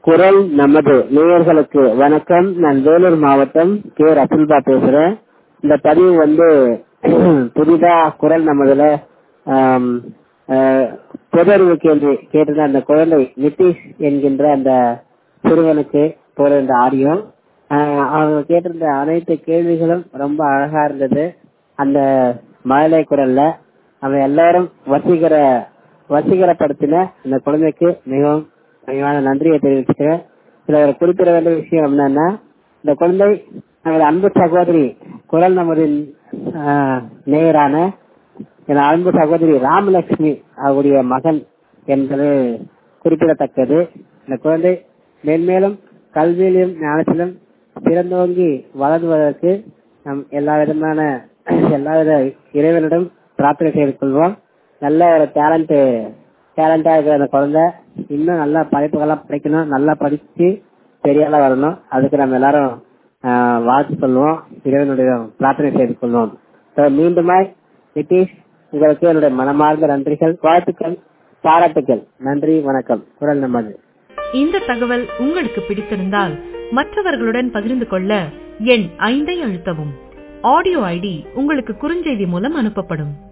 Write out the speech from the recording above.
குரல் நமது நேயர்களுக்கு வணக்கம் நான் வேலூர் மாவட்டம் கே ரசுல்பா பேசுறேன் இந்த பதிவு வந்து புதிதா குரல் நமதுல ஆம், அஹ், பொது அறிவு கேள்வி கேட்டிருந்த அந்த குழந்தை நிதிஷ் என்கின்ற அந்த சிறுவனுக்கு போற இந்த ஆடியோ ஆஹ், அவங்க கேட்டிருந்த அனைத்து கேள்விகளும் ரொம்ப அழகா இருந்தது அந்த மழலை குரல்ல அவன் எல்லாரும் வசீகர வசீகரப்படுத்தின அந்த குழந்தைக்கு மிகவும் பணிவான நன்றியை தெரிவிச்சுக்கிறேன் இதுல ஒரு குறிப்பிட வேண்டிய விஷயம் என்னன்னா இந்த குழந்தை நமது அன்பு சகோதரி குரல் நமது ஆஹ், நேயரான என் அன்பு சகோதரி ராமலட்சுமி அவருடைய மகன் என்பது குறிப்பிடத்தக்கது இந்த குழந்தை மென்மேலும் கல்வியிலும் ஞானத்திலும் சிறந்தோங்கி வளர்வதற்கு நம் எல்லா விதமான எல்லாவித இறைவனிடம் பிரார்த்தனை செய்து கொள்வோம் நல்ல ஒரு டேலண்ட் டேலண்டா இருக்கிற அந்த குழந்தை இன்னும் நல்லா படிப்புகள்லாம் படிக்கணும் நல்லா படிச்சு பெரிய ஆளா வரணும் அதுக்கு நம்ம எல்லாரும் ஆஹ், வாழ்த்து சொல்லுவோம் இறைவனுடைய பிரார்த்தனை செய்து கொள்வோம் So, மீண்டுமாய் நிதிஷ் உங்களுக்கு என்னுடைய மனமார்ந்த நன்றிகள் வாழ்த்துக்கள் பாராட்டுக்கள் நன்றி வணக்கம் குரல் நமது இந்த தகவல் உங்களுக்கு பிடித்திருந்தால் மற்றவர்களுடன் பகிர்ந்து கொள்ள எண் ஐந்தை அழுத்தவும் ஆடியோ ஐடி உங்களுக்கு குறுஞ்செய்தி மூலம் அனுப்பப்படும்